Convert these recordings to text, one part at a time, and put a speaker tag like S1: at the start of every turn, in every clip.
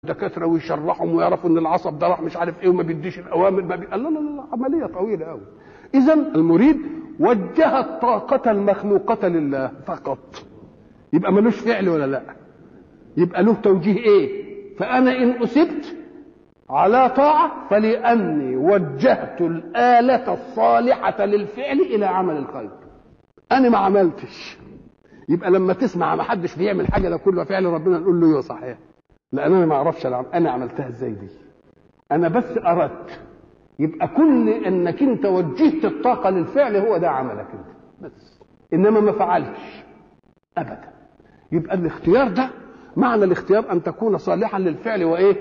S1: الدكاتره ويشرحهم ويعرفوا ان العصب ده راح مش عارف ايه وما بيديش الاوامر ما بي... لا لا لا عمليه طويله قوي اذا المريد وجه الطاقه المخلوقه لله فقط يبقى ملوش فعل ولا لا يبقى له توجيه ايه فانا ان اصبت على طاعه فلاني وجهت الاله الصالحه للفعل الى عمل الخير انا ما عملتش يبقى لما تسمع ما حدش بيعمل حاجه ده كله فعل ربنا نقول له ايوه صحيح لان انا ما اعرفش انا عملتها ازاي دي انا بس اردت يبقى كل انك انت وجهت الطاقه للفعل هو ده عملك انت بس انما ما فعلتش ابدا يبقى الاختيار ده معنى الاختيار ان تكون صالحا للفعل وايه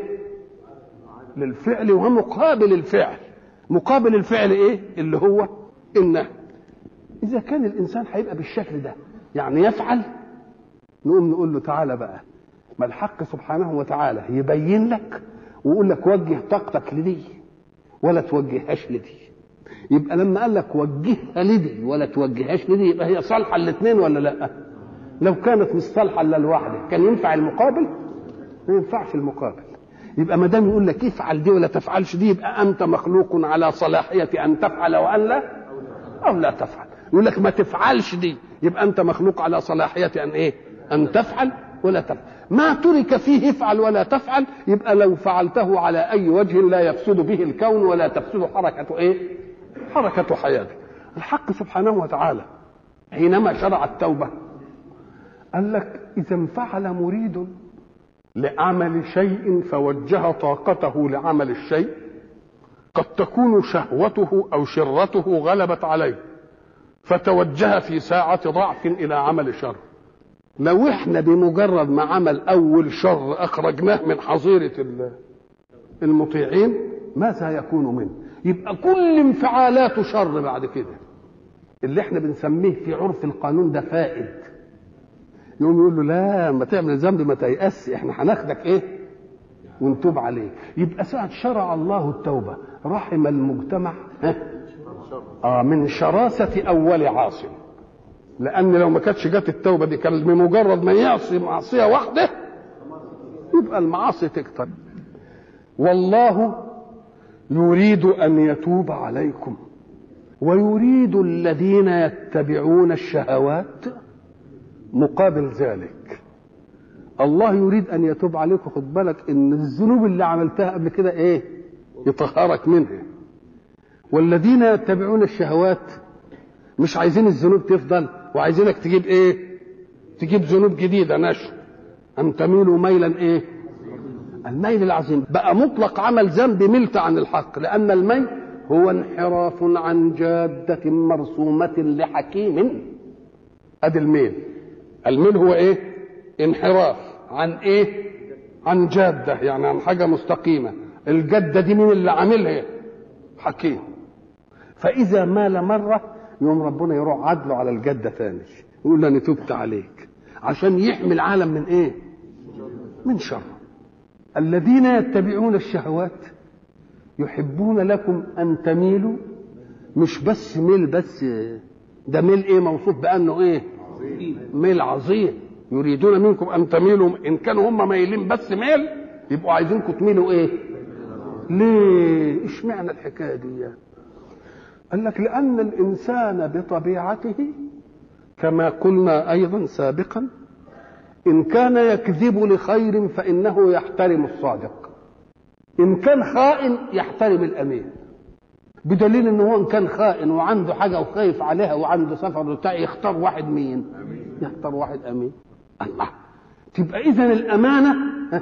S1: للفعل ومقابل الفعل مقابل الفعل ايه اللي هو النهي اذا كان الانسان هيبقى بالشكل ده يعني يفعل نقوم نقول له تعالى بقى ما الحق سبحانه وتعالى يبين لك ويقول لك وجه طاقتك لدي ولا توجههاش لدي يبقى لما قال لك وجهها لدي ولا توجههاش لدي يبقى هي صالحه الاثنين ولا لا لو كانت مش صالحه الا لوحدها كان ينفع المقابل ما ينفعش المقابل يبقى ما دام يقول لك افعل دي ولا تفعلش دي يبقى انت مخلوق على صلاحيه ان تفعل وان لا او لا تفعل يقول لك ما تفعلش دي يبقى انت مخلوق على صلاحيه ان ايه ان تفعل ولا تفعل ما ترك فيه افعل ولا تفعل يبقى لو فعلته على اي وجه لا يفسد به الكون ولا تفسد حركه ايه حركه حياته الحق سبحانه وتعالى حينما شرع التوبه قال لك اذا انفعل مريد لعمل شيء فوجه طاقته لعمل الشيء قد تكون شهوته او شرته غلبت عليه فتوجه في ساعة ضعف إلى عمل شر لو احنا بمجرد ما عمل أول شر أخرجناه من حظيرة المطيعين ماذا يكون منه يبقى كل انفعالاته شر بعد كده اللي احنا بنسميه في عرف القانون ده فائد يقوم يقول له لا ما تعمل ذنب ما تيأس احنا هناخدك ايه ونتوب عليك يبقى ساعة شرع الله التوبة رحم المجتمع آه من شراسة أول عاصم لأن لو ما كانتش جت التوبة دي كان بمجرد ما يعصي معصية واحدة يبقى المعاصي تكتر والله يريد أن يتوب عليكم ويريد الذين يتبعون الشهوات مقابل ذلك الله يريد أن يتوب عليكم خد بالك إن الذنوب اللي عملتها قبل كده إيه يطهرك منها والذين يتبعون الشهوات مش عايزين الذنوب تفضل وعايزينك تجيب ايه تجيب ذنوب جديده نشو ان تميلوا ميلا ايه الميل العظيم بقى مطلق عمل ذنب ملت عن الحق لان الميل هو انحراف عن جادة مرسومة لحكيم ادي الميل الميل هو ايه انحراف عن ايه عن جادة يعني عن حاجة مستقيمة الجدة دي مين اللي عاملها حكيم فإذا مال مرة يوم ربنا يروح عدله على الجدة ثاني يقول له أنا تبت عليك عشان يحمي العالم من إيه؟ من شر الذين يتبعون الشهوات يحبون لكم أن تميلوا مش بس ميل بس ده ميل إيه موصوف بأنه إيه؟ ميل عظيم يريدون منكم أن تميلوا إن كانوا هم مايلين بس ميل يبقوا عايزينكم تميلوا إيه؟ ليه؟ اشمعنى الحكاية دي؟ قال لك لأن الإنسان بطبيعته كما قلنا أيضا سابقا إن كان يكذب لخير فإنه يحترم الصادق إن كان خائن يحترم الأمين بدليل إن هو إن كان خائن وعنده حاجة وخايف عليها وعنده سفر وبتاع يختار واحد مين؟ يختار واحد أمين الله تبقى إذا الأمانة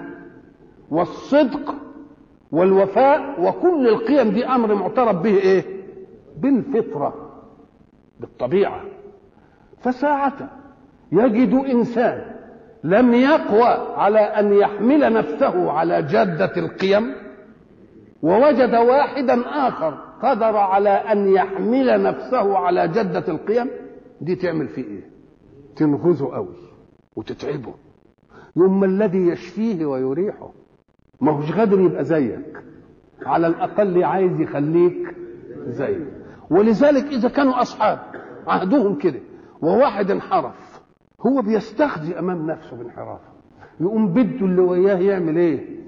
S1: والصدق والوفاء وكل القيم دي أمر معترف به إيه؟ بالفطرة بالطبيعة فساعة يجد إنسان لم يقوى على أن يحمل نفسه على جادة القيم ووجد واحدا آخر قدر على أن يحمل نفسه على جدة القيم دي تعمل فيه إيه تنغزه قوي وتتعبه يوم الذي يشفيه ويريحه ما هوش قادر يبقى زيك على الأقل عايز يخليك زيك ولذلك اذا كانوا اصحاب عهدهم كده وواحد انحرف هو بيستخزي امام نفسه بانحرافه يقوم بده اللي وياه يعمل ايه